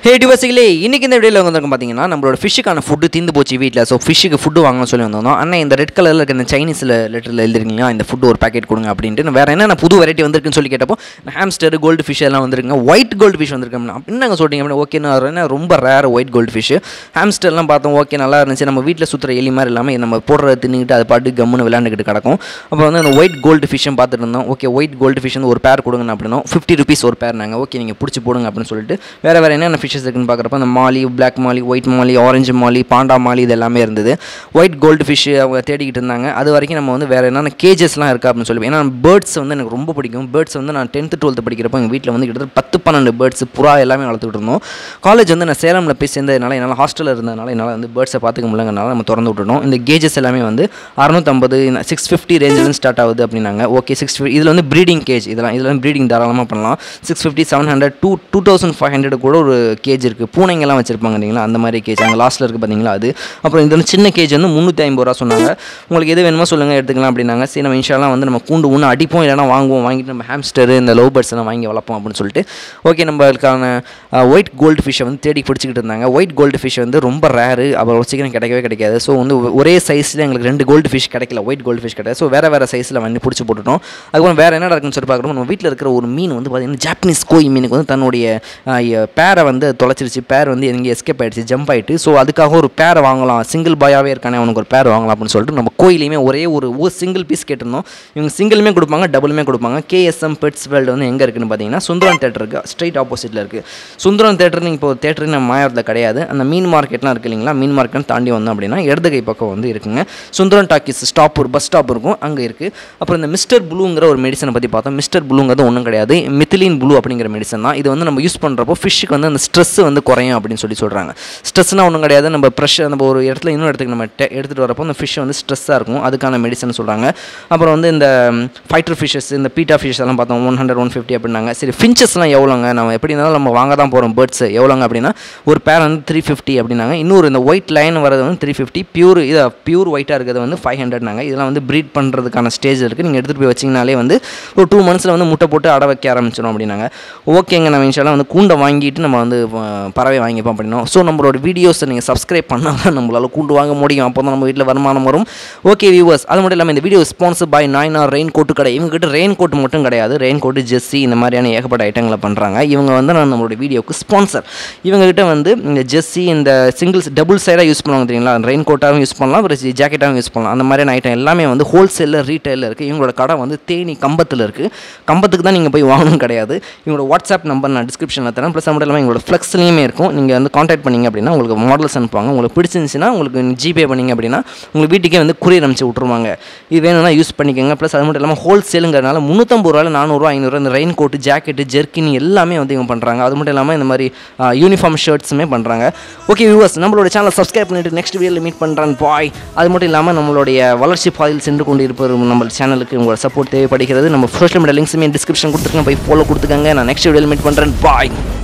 ஹே டிவர்சிகளே இன்னைக்கு இந்த வீடியோவில் வந்து பார்த்தீங்கன்னா நம்மளோட ஃபிஷ்ஷுக்கான ஃபுட்டு தீந்து போச்சு வீட்டில் ஸோ ஃபிஷ்ஷுக்கு ஃபுட்டு வாங்கணும்னு சொல்லி வந்திருந்தோம் அண்ணா இந்த ரெட் கலரில் இருக்க இந்த சைனீஸில் லெட்டரில் எழுதிருக்கீங்களா இந்த ஃபுட்டு ஒரு பேக்கெட் கொடுங்க அப்படின்ட்டு நான் வேறு என்னென்ன புது வெரைட்டி வந்திருக்குன்னு சொல்லி கேட்டப்போ ஹாம்ஸ்டர் கோல்டு ஃபிஷ் எல்லாம் வந்திருக்குங்க ஒயிட் கோல்டு ஃபிஷ் வந்திருக்கு அப்படின்னு நாங்கள் சொல்லிட்டீங்க அப்படின்னா ஓகே நான் ரொம்ப ரேர் ஒயிட் கோல்டு ஃபிஷ் ஹாம்ஸ்டர்லாம் பார்த்தோம் ஓகே நல்லா இருந்துச்சு நம்ம வீட்டில் சுற்றுற எலி மாதிரி இல்லாமல் நம்ம போடுறத தின்னுக்கிட்டு அது பாட்டு கம்முன்னு விளையாண்டுக்கிட்டு கிடக்கும் அப்புறம் வந்து அந்த ஒயிட் கோல்டு ஃபிஷ்ஷும் பார்த்துட்டு இருந்தோம் ஓகே ஒயிட் கோல்டு ஃபிஷ் வந்து ஒரு பேர் கொடுங்க அப்படின்னா ஃபிஃப்டி ருபீஸ் ஒரு பேர் நாங்கள் ஓகே நீங்கள் பிடிச்சி போடுங்க அப்படின்னு சொல்லிட்டு வேறு வேறு என்னென்ன ஃபிஷஸ் இருக்குன்னு பார்க்குறப்ப அந்த molly black molly white molly orange molly panda molly இது எல்லாமே இருந்தது ஒயிட் கோல்டு ஃபிஷ் அவங்க தேடிக்கிட்டு இருந்தாங்க அது வரைக்கும் நம்ம வந்து வேறு என்னென்ன கேஜஸ்லாம் இருக்கா அப்படின்னு சொல்லி ஏன்னா பேர்ட்ஸ் வந்து எனக்கு ரொம்ப பிடிக்கும் பேர்ட்ஸ் வந்து நான் டென்த்து டுவெல்த்து படிக்கிறப்போ எங்கள் வீட்டில் வந்து கிட்டத்தட்ட பத்து பன்னெண்டு பேர்ட்ஸ் புறா எல்லாமே வளர்த்துக்கிட்டு இருந்தோம் காலேஜ் வந்து நான் சேலமில் போய் சேர்ந்ததுனால என்னால் ஹாஸ்டலில் இருந்ததுனால என்னால் வந்து பேர்ட்ஸை பார்த்துக்க முடியலங்கனால நம்ம திறந்து விட்டுட்டோம் இந்த கேஜஸ் எல்லாமே வந்து அறுநூத்தம்பது சிக்ஸ் ஃபிஃப்டி ரேஞ்சிலேருந்து ஸ்டார்ட் ஆகுது அப்படின்னாங்க ஓகே சிக்ஸ் இதில் வந்து ப்ரீடிங் கேஜ் இதெல்லாம் இதில் வந்து ப்ரீடிங் தாராளமாக பண்ணலாம் six fifty seven hundred two two thousand five hundred கூட ஒரு கேஜ் இருக்குது பூனைங்கெல்லாம் வச்சிருப்பாங்க இல்லைங்களா அந்த மாதிரி கேஜ் அங்கே லாஸ்ட்டில் இருக்குது பார்த்தீங்களா அது அப்புறம் இது வந்து சின்ன கேஜ் வந்து முந்நூற்றி ஐம்பது ரூபா சொன்னாங்க உங்களுக்கு எது வேணுமோ சொல்லுங்கள் எடுத்துக்கலாம் அப்படின்னாங்க சரி நம்ம இன்ஷாலாம் வந்து நம்ம கூண்டு ஒன்று அடிப்போம் இல்லைனா வாங்குவோம் வாங்கிட்டு நம்ம ஹாம்ஸ்டர் இந்த லவ் பேர்ட்ஸ் எல்லாம் வாங்கி வளர்ப்போம் அப்படின்னு சொல்லிட்டு ஓகே நம்மளுக்கான ஒயிட் கோல்டு ஃபிஷ்ஷை வந்து தேடி பிடிச்சிக்கிட்டு இருந்தாங்க ஒயிட் கோல்டு ஃபிஷ் வந்து ரொம்ப ரேரு அவ்வளோ சீக்கிரம் கிடைக்கவே கிடைக்காது ஸோ வந்து ஒரே சைஸில் எங்களுக்கு ரெண்டு கோல்டு ஃபிஷ் கிடைக்கல ஒயிட் கோல்டு ஃபிஷ் கிடையாது ஸோ வேறு வேறு சைஸில் வந்து பிடிச்சி போட்டுட்டோம் அதுக்கப்புறம் வேறு என்ன இருக்குன்னு சொல்லி பார்க்குறோம் நம்ம வீட்டில் இருக்கிற ஒரு மீன் வந்து பார்த்தீங்கன்னா ஜாப்பனீஸ் கோய் மீனுக்கு வந்து தன்னுடைய பேரை வந்து தொலைச்சிருச்சு பேர் வந்து எங்கே எஸ்கேப் ஆகிடுச்சு ஜம்ப் ஆகிட்டு ஸோ அதுக்காக ஒரு பேரை வாங்கலாம் சிங்கிள் பாயாகவே இருக்கானே அவனுக்கு ஒரு பேர் வாங்கலாம் அப்படின்னு சொல்லிட்டு நம்ம கோயிலையுமே ஒரே ஒரு ஒரு சிங்கிள் பீஸ் கேட்டிருந்தோம் இவங்க சிங்கிளுமே கொடுப்பாங்க டபுளுமே கொடுப்பாங்க கேஎஸ்எம் பெட்ஸ் வேர்ல்டு வந்து எங்கே இருக்குன்னு பார்த்தீங்கன்னா சுந்தரம் தேட்டருக்கு ஸ்ட்ரைட் ஆப்போசிட்டில் இருக்குது சுந்தரம் தேட்டர் நீங்கள் இப்போ தேட்டர் நம்ம மாயத்தில் கிடையாது அந்த மீன் மார்க்கெட்லாம் இருக்குது இல்லைங்களா மீன் மார்க்கெட் தாண்டி வந்தோம் அப்படின்னா இடது கை பக்கம் வந்து இருக்குங்க சுந்தரம் டாக்கிஸ் ஸ்டாப் ஒரு பஸ் ஸ்டாப் இருக்கும் அங்கே இருக்குது அப்புறம் இந்த மிஸ்டர் ப்ளூங்கிற ஒரு மெடிசனை பற்றி பார்த்தோம் மிஸ்டர் ப்ளூங்கிறது ஒன்றும் கிடையாது மித்திலின் ப்ளூ அப்படிங்கிற மெடிசன் தான் இது வந்து நம்ம யூஸ் பண்ணுறப்போ ஃபிஷ்ஷுக்கு வந்து அந்த ஸ்ட்ரெஸ் வந்து குறையும் அப்படின்னு சொல்லி சொல்கிறாங்க ஸ்ட்ரெஸ்னால் ஒன்றும் கிடையாது நம்ம ப்ரெஷர் நம்ம ஒரு இடத்துல இன்னொரு இடத்துக்கு நம்ம டே எடுத்துகிட்டு வரப்போ அந்த ஃபிஷ் வந்து ஸ்ட்ரெஸ்ஸாக இருக்கும் அதுக்கான மெடிசன் சொல்கிறாங்க அப்புறம் வந்து இந்த ஃபைட்டர் ஃபிஷஸ் இந்த பீட்டா ஃபிஷ் எல்லாம் பார்த்தோம் ஒன் ஹண்ட்ரட் ஒன் ஃபிஃப்டி அப்படின்னாங்க சரி ஃபின்ச்சஸ்லாம் எவ்வளோங்க நம்ம எப்படி இருந்தாலும் நம்ம வாங்க தான் போகிறோம் பேர்ட்ஸ் எவ்வளோங்க அப்படின்னா ஒரு பேர் வந்து த்ரீ ஃபிஃப்டி அப்படின்னாங்க இன்னொரு இந்த ஒயிட் லைன் வரது வந்து த்ரீ ஃபிஃப்டி பியூர் இது பியூர் ஒயிட்டாக இருக்கிறது வந்து ஃபைவ் ஹண்ட்ரட்னாங்க இதெல்லாம் வந்து ப்ரீட் பண்ணுறதுக்கான ஸ்டேஜ் இருக்குது நீங்கள் எடுத்துகிட்டு போய் வச்சிங்கனாலே வந்து ஒரு டூ மந்த்ஸில் வந்து முட்டை போட்டு அடை வைக்க ஆரம்பிச்சிடும் அப்படின்னாங்க ஓகேங்க நம்ம இன்ஷால்லாம் வந்து கூண்டை வாங்கிட்டு நம்ம வந்து அஹ், பறவை வாங்கிப்போம் அப்படின்னோம் ஸோ நம்மளோட வீடியோஸை நீங்கள் சப்ஸ்கிரைப் பண்ணால் தான் நம்மளால் கூண்டு வாங்க முடியும் அப்போ தான் நம்ம வீட்டில் வருமானம் வரும் ஓகே வியூவர்ஸ் அது மட்டும் இல்லாமல் இந்த video sponsor by Nayna raincoat கடை இவங்ககிட்ட ரெயின் கோட் மட்டும் கிடையாது ரெயின் கோட்டு ஜெஸ்ஸி இந்த மாதிரியான ஏகப்பட்ட ஐட்டங்களை பண்ணுறாங்க இவங்க வந்து நான் நம்மளோட வீடியோக்கு ஸ்பான்சர் இவங்ககிட்ட வந்து இந்த ஜெஸ்ஸி இந்த சிங்கிள்ஸ் டபுள் சைடாக யூஸ் பண்ணுவாங்க தெரியுங்களா ரெயின் கோட்டாகவும் யூஸ் பண்ணலாம் ஒரு ஜாக்கெட்டாகவும் யூஸ் பண்ணலாம் அந்த மாதிரியான ஐட்டம் எல்லாமே வந்து ஹோல்சேலில் ரீட்டைலில் இருக்குது இவங்களோட கடை வந்து தேனி கம்பத்தில் இருக்குது கம்பத்துக்கு தான் நீங்கள் போய் வாங்கணும் கிடையாது இவங்களோட வாட்ஸ்அப் நம்பர் நான் டிஸ்கிரிப்ஷனில் தரேன் ப்ளஸ் மட்டும் இல்லாமல் எங்களோட ஃப்ளெக்ஸ்லேயுமே இருக்கும் நீங்கள் வந்து காண்டாக்ட் பண்ணிங்க அப்படின்னா உங்களுக்கு மாடல்ஸ் அனுப்புவாங்க உங்களுக்கு பிடிச்சிருந்துச்சுன்னா உங்களுக்கு ஜிபே பண்ணிங்க அப்படின்னா உங்களுக்கு வீட்டுக்கே வந்து குரியர் அனுப்பிச்சு விட்ருவாங்க இது வேணும்னா யூஸ் பண்ணிக்கோங்க ப்ளஸ் அது மட்டும் இல்லாமல் ஹோல்சேலுங்கிறனால முந்நூற்றம்பது ரூபாயில் நானூறுரூவா ஐநூறுரூவா இந்த ரெயின் கோட்டு ஜாக்கெட்டு ஜெர்கின் எல்லாமே வந்து இவங்க பண்ணுறாங்க அது மட்டும் இல்லாமல் இந்த மாதிரி யூனிஃபார்ம் ஷர்ட்ஸுமே பண்ணுறாங்க ஓகே வியூவர்ஸ் நம்மளோட சேனலை சப்ஸ்கிரைப் பண்ணிட்டு நெக்ஸ்ட் வீடியோவில் மீட் பண்ணுறேன் பாய் அது மட்டும் இல்லாமல் நம்மளுடைய வளர்ச்சி பாதையில் சென்று கொண்டு இருப்பவர் நம்ம சேனலுக்கு உங்களோட சப்போர்ட் தேவைப்படுகிறது நம்ம சோஷியல் மீடியா லிங்க்ஸுமே டிஸ்கிரிப்ஷன் கொடுத்துருக்கேன் போய் ஃபாலோ கொடுத்துக்கங்க நான் நெக்ஸ்ட் வீடியோவில் மீட் பண்ணுறேன் பாய்